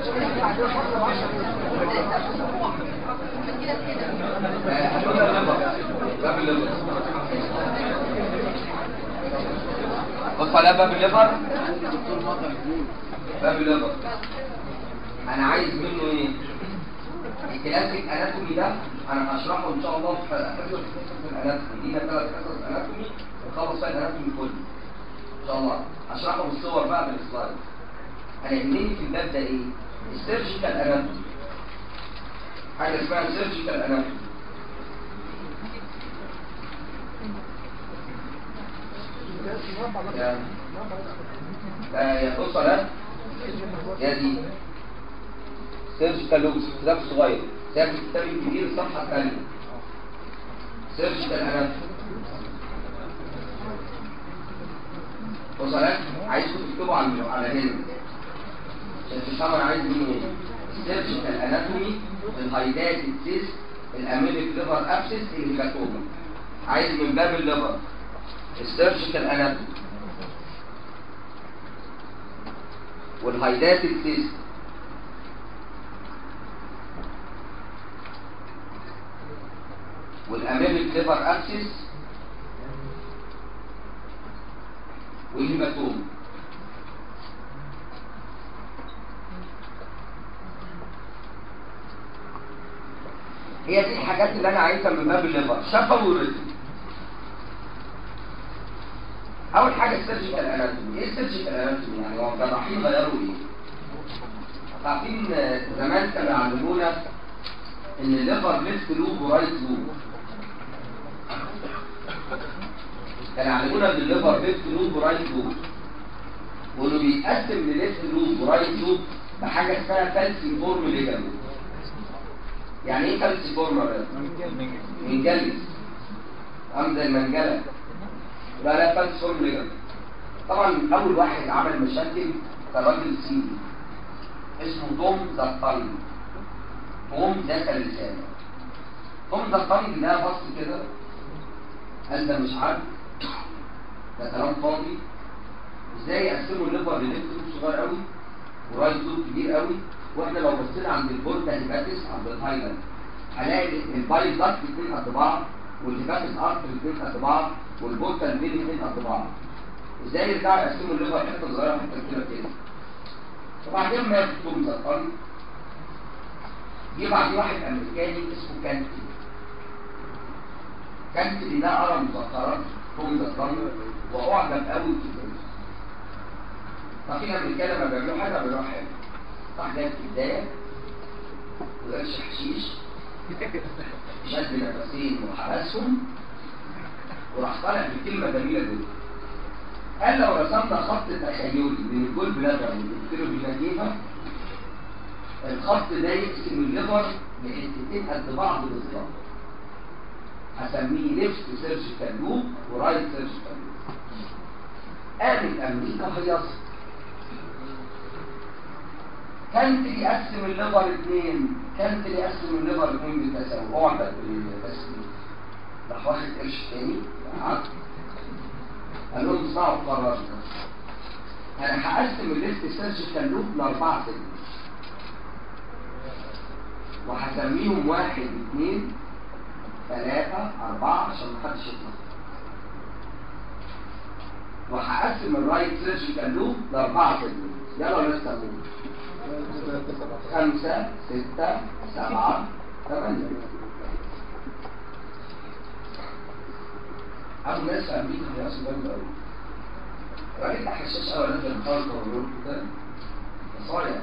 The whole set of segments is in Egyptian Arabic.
هتقول الليفر باب الليفر بص على باب الليفر باب الليفر انا عايز منه ايه الكلاسيك اناتومي ده انا هشرحه ان شاء الله في حصه الاناتومي دي ثلاث حصص اناتومي ونخلص فيها الاناتومي كله ان شاء الله هشرحه بالصور بقى بالسلايد انا يهمني في الباب ده ايه السيرجيكال اناتومي حاجه اسمها سيرجيكال اناتومي يا لا يا بص ده يا دي سيرجيكال لوكس كتاب صغير كتاب الكتاب الكبير الصفحه الثانيه سيرجيكال اناتومي بص انا عايزكم تكتبوا على على هنا عشان تفهموا انا عايز منه ايه سيرجيكال اناتومي الهايدات السيس الاميليك ليفر ابسس الهيكاتوما عايز من باب الليفر السيرجيكال اناتومي والهايدات السيس والاميليك ليفر ابسس والهيماتوما هي دي الحاجات اللي انا عايزها من باب الليفر شفوي وريتم اول حاجه السيرجيكال اناتومي ايه السيرجيكال اناتومي يعني هو الجراحين غيروا ايه عارفين زمان كانوا يعلمونا ان الليفر ليفت لوب ورايت لوب كانوا يعلمونا ان الليفر ليفت لوب ورايت لوب وانه بيتقسم لليفت لوب ورايت لوب بحاجه اسمها فالسي فورم ليجامنت يعني ايه فالسي فورم يا منجلس عامل زي المنجله يبقى لا فالسي فورم ليجامنت طبعا اول واحد عمل مشاكل كان راجل صيني اسمه توم زقطري توم ذاك اللسان توم زقطري ده بص كده قال ده مش عارف ده كلام فاضي ازاي يقسموا الليفر لليفت لوب صغير قوي ورايت لوب كبير قوي واحنا لو بصينا عند البورتا هيباتس عند الهايلاند هلاقي الباي بلاك الاثنين قد بعض والهيباتس ارتر الاثنين قد بعض والبورتا البين الاثنين قد بعض ازاي يرجعوا يقسموا الليفر حته صغيره حته كبيره كده وبعدين ما يكتبوا مزقري جه بعد واحد امريكاني اسمه كانتي كانتي ده قرا مذكرات هو مذكرني واعجب قوي بكتابه ففي امريكان لما بيعملوا حاجه بيعملوا حاجه راح جاب كبدايه وقالش حشيش شد نفسين وحبسهم وراح طالع بكلمه جميله جدا قال لو رسمنا خط تخيلي من الجول بلادر والدكتور بيلاقيها الخط ده يقسم الليفر لحتتين قد بعض بالظبط هسميه ليفت سيرجيكال لوب ورايت سيرجيكال لوب قامت امريكا هيصت كانت يقسم الليفر اثنين كانت يقسم الليفر اثنين بالتساوي اعبد بالتسويق راح واخد قرش تاني قعد قال لهم اسمعوا القرار انا هقسم الليفت سيرجيكال لوب لاربعه سيجمنت وهسميهم واحد اثنين ثلاثة أربعة عشان محدش يطلع وهقسم الرايت سيرجيكال لوب لأربعة سيجمنت يلا ناس سموهم خمسة ستة سبعة ثمانية أبو ناس أمريكا في رأس جامد أوي الراجل ده حشاش أوي نازل الخارج والروح كده صايع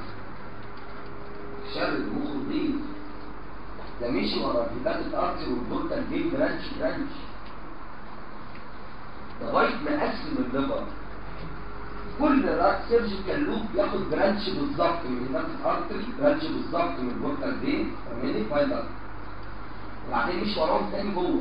شر مخه نضيف ده مشي ورا الهبات الارضي والبورتا البيت برانش برانش لغايه ما قسم الليفر كل راس سيرجيكال لوب ياخد برانش بالظبط من الهبات الارتري برانش بالظبط من البورتا البيت فاهمني فايدر وبعدين مشي وراهم تاني جوه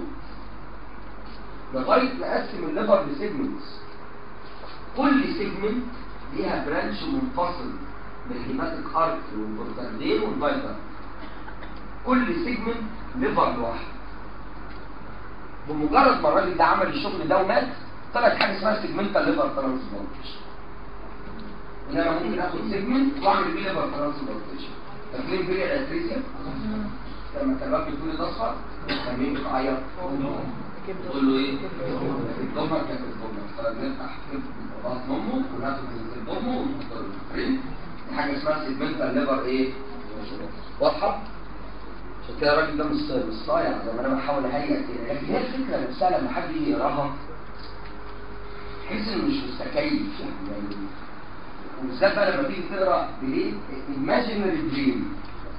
لغايه ما قسم الليفر لسيجمنتس كل سيجمنت ليها برانش منفصل بالهيماتيك ارت والبورتاندين والفايتر كل سيجمنت ليفر لوحده بمجرد ما الراجل ده عمل الشغل ده ومات طلعت حاجه اسمها سيجمنتال ليفر ترانسبلانتيشن انما ممكن اخد سيجمنت واعمل بيه ليفر ترانسبورتيشن فاكرين بيه الاتريسيا لما كان الراجل يكون الاصفر كان مين بيعيط تقول له ايه الضمه كانت الضمه فنفتح بطن امه وناخد الضمه ونحط الفرين دي حاجه اسمها سيجمنتال ليفر ايه واضحه عشان كده الراجل ده مش مش صايع زي ما انا بحاول اهيئ كده لكن هي الفكره نفسها لما حد يجي يقراها تحس انه مش مستكيف يعني وبالذات بقى لما تيجي تقرا بايه ايماجينري دريم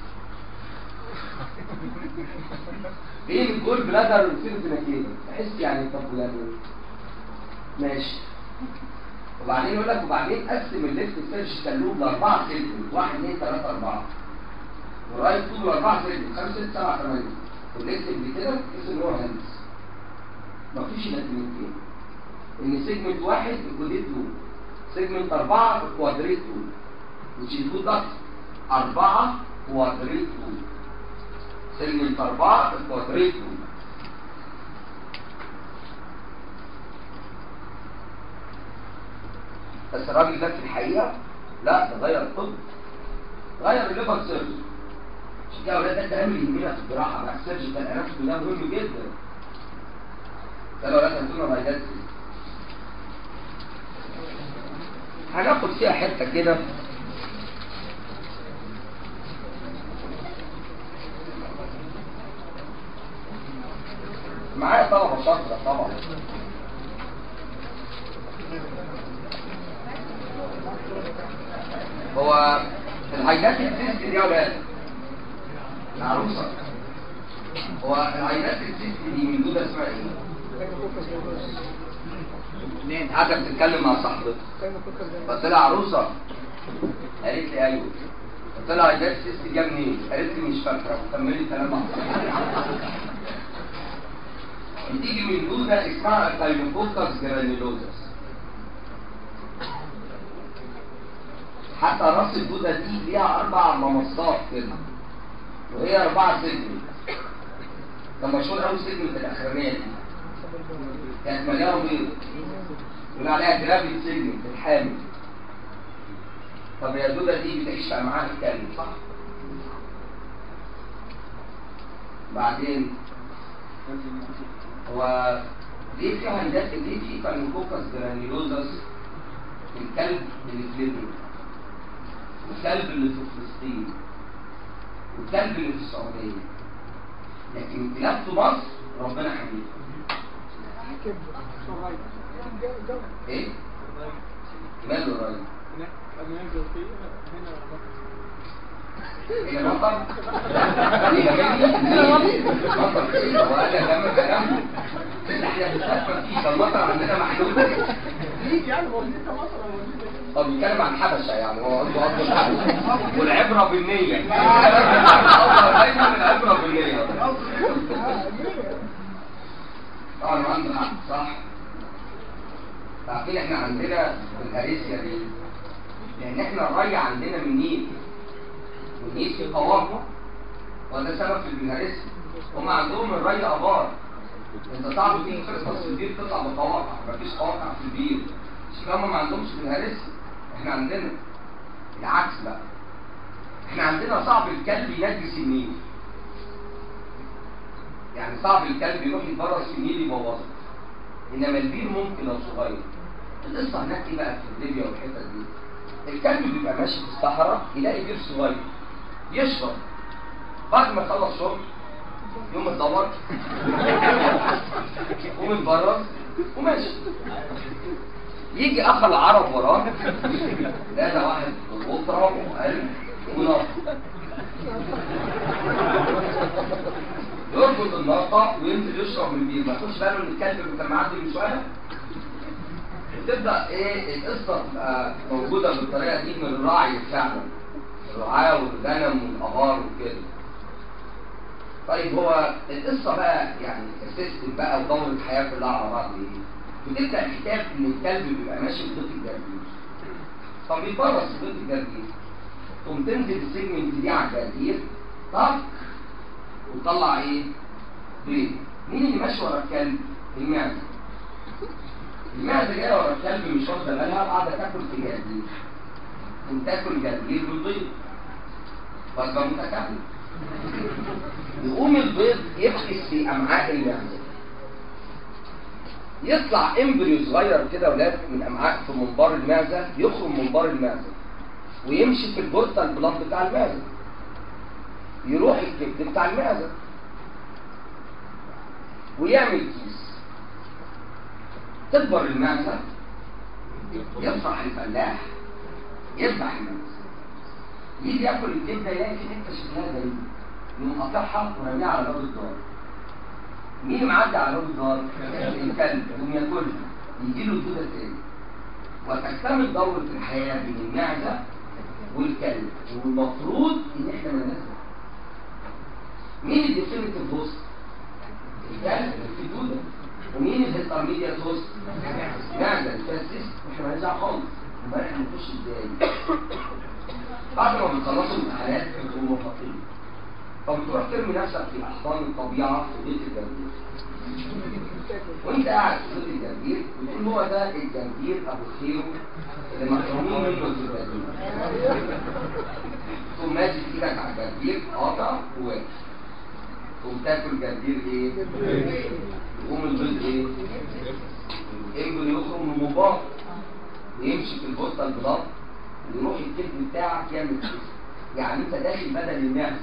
ايه الجول بلادر وتصير كده تحس يعني طب يعني ماشي وبعدين يقول لك وبعدين قسم الليفت سيرجيكال لوب لاربعه سيجمنت واحد اثنين ثلاثه اربعه والرايت طول اربعه سيجمنت خمسه سته سبعه ثمانيه والليفت اللي كده اسم هو هندس مفيش الا كلمتين ان سيجمنت واحد الكوديت لوب سيجمنت اربعه الكوادريت لوب which is good luck اربعه كوادريت لوب سيجمنت اربعه الكوادريت لوب بس الراجل ده في الحقيقه لا ده غير الطب غير الليفر سيرجن عشان كده اولاد ده الكلام اللي يهمنا في الجراحه بقى السيرجيكال اناتومي ده مهم جدا ده لو لازم تكون فايدات هناخد فيها حته كده معايا طلبه شاطره طبعا هو العينات السيست دي يا ولاد العروسه هو العينات السيست دي من دول اسمها ايه؟ قاعده بتتكلم مع صاحبتها قلت لها عروسه قالت لي ايوه قلت لها عينات السيست جايه منين؟ قالت لي مش فاكره وكملي الكلام مع بتيجي من دوده اسمها الكايموكوكس جرانيلوزس حتى راس الدودة دي ليها أربع ممصات كده وهي أربعة سجن كان مشهور أوي سجن الأخرانية دي كانت مليانة بيض يقول عليها جرافيت سجن في الحامل طب هي الدودة دي بتعيش في أمعاء الكلب صح؟ بعدين هو ليه في هندسة ليه في كارنيكوكس جرانيولوزس في الكلب اللي في ليبيا والكلب اللي في فلسطين والكلب اللي في السعودية لكن كلاب في مصر ربنا حميد ايه؟ ماله الراجل؟ هي مطر؟ هي جاي مطر ايه؟ هو قال لك لما كلام احنا بنسافر فيه فالمطر عندنا محدود هو بيتكلم عن حبشة يعني هو عنده قصد الحبشة والعبرة بالنية دايما العبرة بالنية طبعا هو عنده حق صح عارفين احنا عندنا الاريسيا دي لان احنا الري عندنا من نيل والنيل في قوامه وده سبب في البلهارسيا هم عندهم الري ابار انت تعرف في قصص البير تطلع بقواقع مفيش قواقع في البير مش هم ما عندهمش بلهارسيا احنا عندنا العكس بقى احنا عندنا صعب الكلب ينجس النيل يعني صعب الكلب يروح يتبرز في النيل يبوظه انما البير ممكن لو صغير القصه هناك ايه بقى في ليبيا والحتت دي الكلب بيبقى ماشي في الصحراء يلاقي بير صغير يشرب بعد ما يخلص شرب يوم الدور ومتبرز وماشي يجي اخ العرب وراه لا ده واحد وطرة وقلب ونار يربط الناقة وينزل يشرب من البير ما ياخدش باله ان الكلب اللي كان معدي من شوية تبدأ ايه القصة تبقى موجودة بالطريقة دي من الراعي فعلا الرعاة والغنم والأغار وكده طيب هو القصة بقى يعني السيستم بقى ودور الحياة كلها على بعض ايه بتبدأ الكتاب ان الكلب بيبقى ماشي في خيط الجرجير طب بيتبرص في خيط الجرجير تقوم تنزل السيجمنت دي على الجرجير طق وتطلع ايه؟ بيض مين اللي ماشي ورا الكلب؟ المعدة المعدة جاية ورا الكلب مش واخدة بالها وقاعدة تاكل في الجرجير تقوم تاكل جرجير بالبيض وجبه متكامله يقوم البيض يفكس في امعاء المعده يطلع امبريو صغير كده ولاد من امعاء في منبار المعده يخرج من منبار المعده ويمشي في البورتال بلاد بتاع المعده يروح الكبد بتاع المعده ويعمل كيس تكبر المعده يفرح الفلاح يذبح المعده يجي ياكل الكبده يلاقي في حته شكلها غريب يقوم قاطعها ورميها على باب الدار مين معدي على باب الدار؟ الكلب يقوم ياكلها يجي له دوده تاني وتكتمل دوره الحياه بين المعده والكلب والمفروض ان احنا ما نزرع مين الديفينيتيف هوست؟ الكلب في دوده ومين الانترميديت هوست؟ المعده الفاسس واحنا هنرجع خالص امال احنا هنخش ازاي؟ بعد ما بتخلصوا الامتحانات بتكونوا مفاقين فبتروح ترمي نفسك في احضان الطبيعه في بيت الجرجير وانت قاعد في بيت الجرجير بتقول هو ده الجرجير ابو خير اللي محرومين منه في الجرجير تقوم ماسك ايدك على الجرجير قاطع وواقف تقوم تاكل جرجير ايه؟ يقوم البيض ايه؟ الامبريو يخرج من المبار ويمشي في البوسطه البلاط ويروح الكبد بتاعك يعمل كده يعني انت داخل بدل المعزه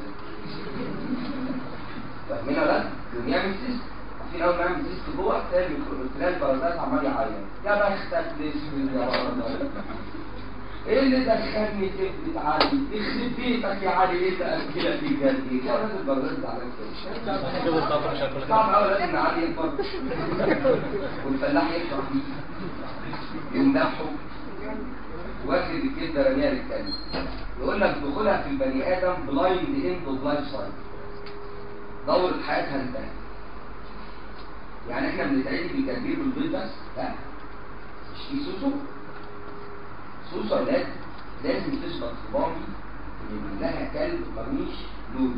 فاهمين ولا لا؟ يقوم يعمل سيست في اول ما يعمل سيست جوه تلاقي تلاقي البرازات عمال يعيط يا بختك باسم يا رب ايه اللي دخلني كبد علي؟ يخرب بيتك يا علي ايه تاكلها في جلدي؟ يا راجل البرازات زعلان كده طبعا اول لازم نعلي الفرد والفلاح يفرح بيه يمدحه واخد الكبده رميها للكلب يقول لك دخولها في البني ادم بلايند اند اوف لايف سايكل دورة حياتها انتهت يعني احنا بنتعيد بالتدبير بالبيض بس لا مش في سوسو سوسو لازم لازم تشرب صبامي ان لها كلب مرميش لولو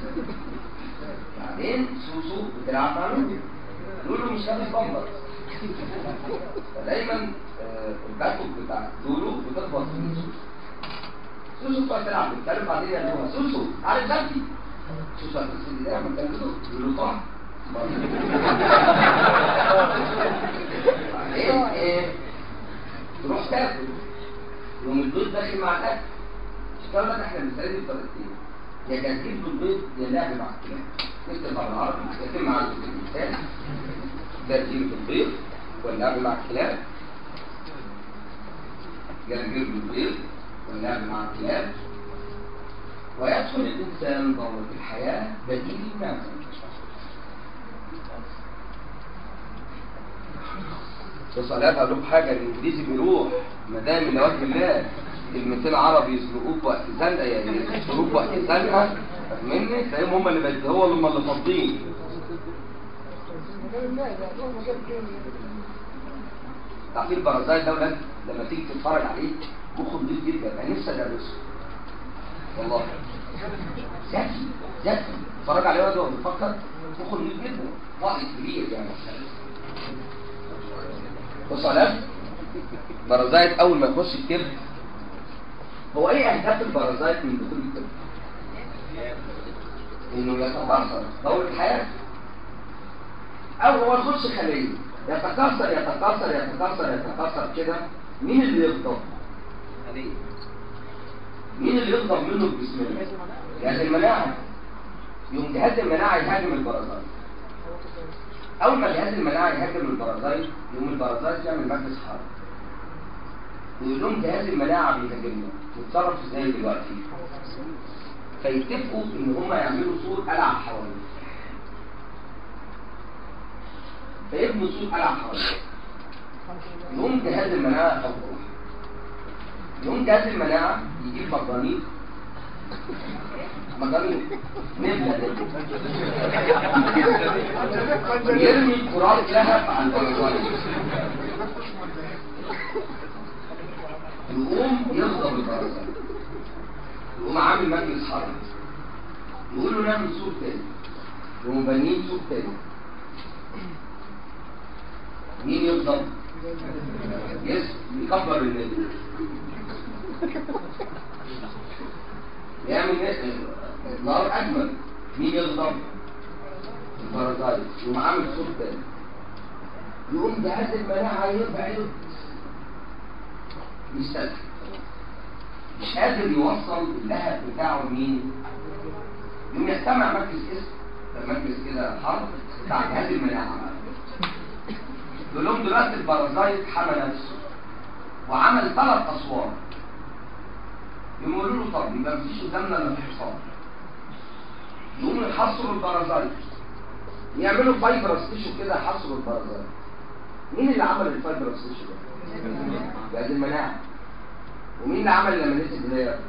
بعدين سوسو بتلعب مع لولو لولو مش لابس بامبر فدايما آه، الباكوب بتاع لولو بتخبط في سوسو سوسو بتقعد تلعب بالكلب بعدين يقولها سوسو تعالى تبكي سوسو هتغسل ايديها من كلب يقول له طبعا بعدين ايه تروح تاكل يوم البيض داخل مع الاكل مش كده احنا بنسالي بطريقتين يا جرجير بالبيض يا لعب مع الكلاب نكتب على العربي يتم مع الانسان جرجير بالبيض واللعب مع الكلاب جرجير بالبيض واللعب مع الكلاب ويدخل الإنسان دورة الحياة بديل المعزة وصلات أقول لكم حاجة الإنجليزي بيروح ما دام إلى وجه الله كلمتين عربي يسلقوك وقت زنقة يعني يسلقوك وقت زنقة فاهمني؟ تلاقيهم هم اللي بد- هو هم اللي فاضيين تعطيل البرازيل ده ولاد لما تيجي تتفرج عليه مخه نضيف جدا انا نفسي ادرسه والله ذكي ذكي اتفرج عليه واد وهو بيفكر مخه نضيف جدا وعي كبير يعني بص على بارازايت اول ما يخش الكبد هو ايه اهداف البارازايت من دخول الكبد؟ انه يتكاثر دور الحياه او هو يخش خليه يتكاثر يتكاثر يتكاثر يتكاثر كده مين اللي يغضب؟ مين اللي يغضب منه بجسمنا؟ جهاز المناعه يوم جهاز المناعه يهاجم البارازايت اول ما جهاز المناعه يهاجم البارازايت يقوم البارازايت يعمل مجلس حرب ويقول لهم جهاز المناعه بيهاجمنا نتصرف ازاي دلوقتي فيتفقوا ان هم يعملوا سور قلعه حواليه فيبنوا سور قلعه حواليه يقوم جهاز المناعه أو يقوم جهاز المناعه يجيب مجانيق مجانيق نبدا يرمي كرات لهب على البرازيل يقوم يغضب البرازيل يقوم عامل مجلس حرب يقول له نعمل سور تاني يقوم بانيين سور تاني مين يغضب؟ يس يكبر النادي يعمل نار اجمل مين يغضب البارازايت يقوم عامل صوت تاني يقوم جهاز المناعه يبعد يستلزم مش قادر يوصل اللهب بتاعه لمين يقوم يجتمع مركز اسم مركز كده حرب بتاع جهاز المناعه يقول لهم دلوقتي البارازايت حمى نفسه وعمل ثلاث اسوار يقولوا له طب يبقى مفيش قدامنا الا الحصان يقوموا يحصروا البارازايت يعملوا فايبرس تيشو كده يحصروا البارازايت مين اللي عمل الفايبرس تيشو ده؟ جهاز المناعه ومين اللي عمل اللامينيت بلاير؟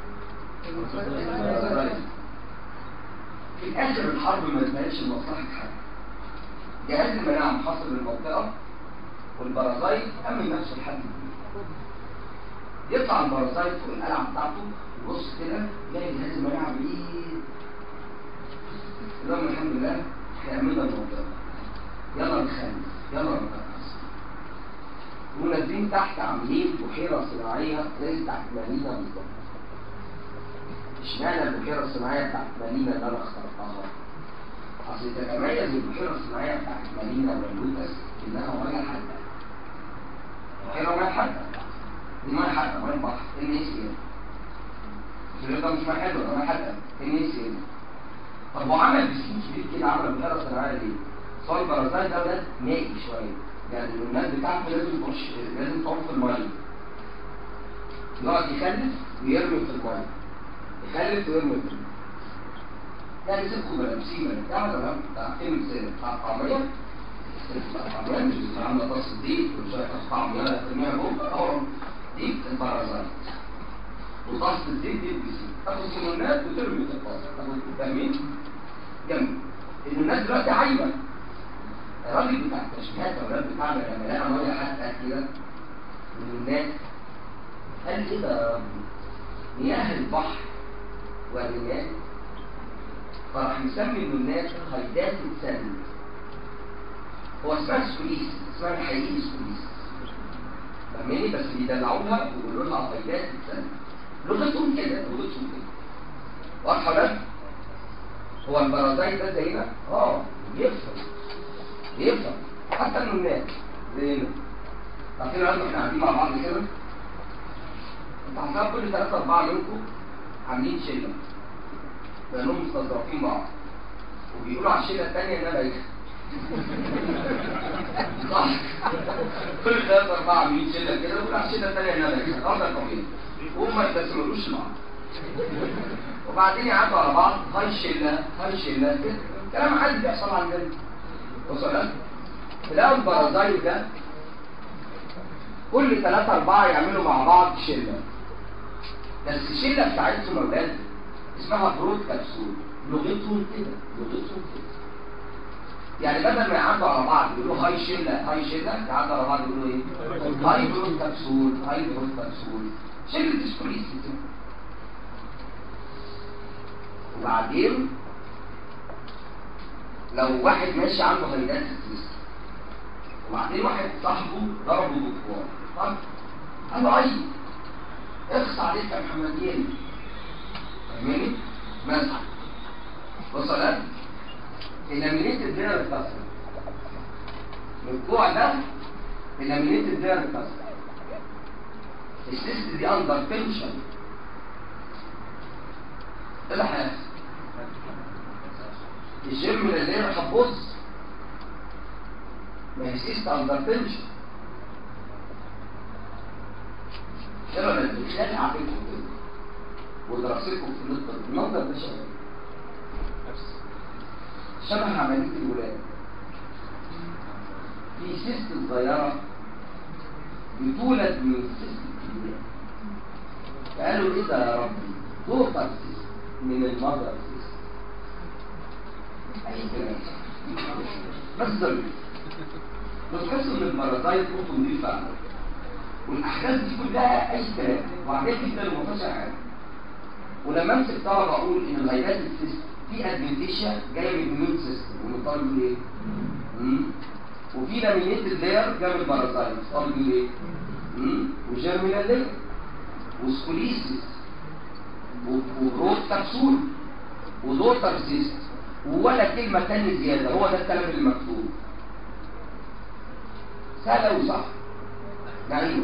في الاخر الحرب ما انتهتش لمصلحه حد جهاز المناعه محاصر المنطقه والبارازايت امن نفسه لحد كبير يطلع البارازايت فوق القلعه بتاعته يبص كده يلاقي جهاز المناعه بعيد اللهم الحمد لله احنا امنا المنطقه يلا نخلف يلا نتنفس ونازلين تحت عاملين بحيره صناعيه زي بتاعت مارينا بالظبط اشمعنى البحيره الصناعيه بتاعت مارينا اللي انا اخترتها؟ اصل تتميز البحيره الصناعيه بتاعت مارينا واللوتس انها ميه حاده بحيره ميه حاده دي ميه حاده ميه بحر ان اس ايه ده مش ميه حلوه ده ميه حاده ان اس ايه طب وعمل بسين كبير كده عمل بحيره صناعيه ليه؟ صار البرازيل ده ده مائي شويه يعني الناس بتاعته لازم تخش لازم تعوم في الميه يقعد يخلف ويرمي في الميه يخلف ويرمي في الميه يعني سيبكم بقى مسيبه بتاع ده بتاع فيلم بتاع الطعميه الطعميه مش عامله طاس الديك وشويه طعميه ترميها جوه اه دي البرازيل وطاسه الزيت دي البسين تاخد سيمونات وترمي في الطاسه تاخد فاهمين؟ جنب الناس دلوقتي عايبه الراجل بتاع التشبيهات الراجل بتاعنا لما لقى ميه حتى كده من الناس قال ايه ده يا رب مياه البحر والرمال فراح مسمي الناس خيدات السلم هو اسمها سكوليس اسمها الحقيقي سكوليس فاهماني بس بيدلعوها ويقولوا لها خيدات السلم لغتهم كده لغتهم كده واضحه ده هو البرازيل ده زينا اه بيفهم بيفهم حتى الناس زينا عارفين لازم احنا قاعدين مع بعض كده انت عارفين كل ثلاثة أربعة منكم عاملين شلة لأنهم مستظرفين بعض وبيقولوا على الشلة الثانية إنها بايخة صح كل ثلاثة أربعة عاملين شلة كده ويقولوا على الشلة الثانية إنها بايخة ده طبيعي وهم ما يتسملوش لبعض وبعدين يعدوا على بعض هاي شلة هاي شلة كده كلام عادي بيحصل عندنا وصلت تلاقوا البرازيل ده كل ثلاثة أربعة يعملوا مع بعض شلة بس الشلة بتاعتهم يا ولاد اسمها برود كبسول لغتهم كده لغتهم كده يعني بدل ما يعدوا على بعض يقولوا هاي شلة هاي شلة يعدوا على بعض يقولوا ايه؟ هاي برود كبسول هاي برود كبسول شلة سكوليس وبعدين لو واحد ماشي عنده هيدات السيس وبعدين واحد صاحبه ضربه دكتور طب قال له اي اخص عليك يا محمدين فاهمني؟ مسح وصلت اللامينيت الدير اتكسر الكوع ده اللامينيت الدير اتكسر السيست دي اندر تنشن ايه اللي هيحصل؟ الجيم اللي هي هتبص ما هي سيست اندر تنشن شبه ما الدكتور عارفينكم كده ودراستكم في النقطة المنظر ده شبه شبه عملية الولادة في سيست صغيرة بتولد من السيست الكبيرة فقالوا ايه ده يا ربي توتال سيست من المذر سيست اي كلام بس ضروري بس تحس ان البرازايت قطه نضيفة فعلا والاحداث دي كلها اي كلام وعجبت جدا ومفيهاش حاجه ولما امسك طلبه اقول ان الغيبات السيستم في ادمنتيشن جايه من الميون سيستم والطالب يقول ايه؟ مم. وفي لامينيتد لاير جايه من البارازايت الطالب يقول ايه؟ مم. وجيرمينال لاير وسكوليسيس وروت كبسول ودوتر سيست ولا كلمة تانية زيادة هو ده الكلام اللي مكتوب سهلة وصح نعيم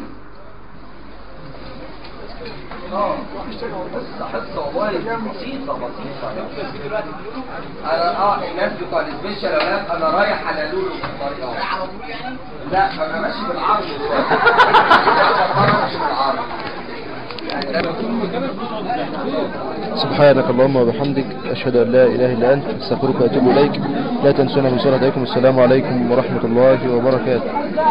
اه حصة حصة والله بسيطة بسيطة انا اه الناس بتوع السبيشال اولاد انا رايح على لولو في الطريق اهو لا انا ماشي بالعرض انا ماشي بالعرض سبحانك اللهم وبحمدك أشهد أن لا إله إلا أنت أستغفرك وأتوب إليك لا تنسونا من صلاة عليكم السلام عليكم ورحمة الله وبركاته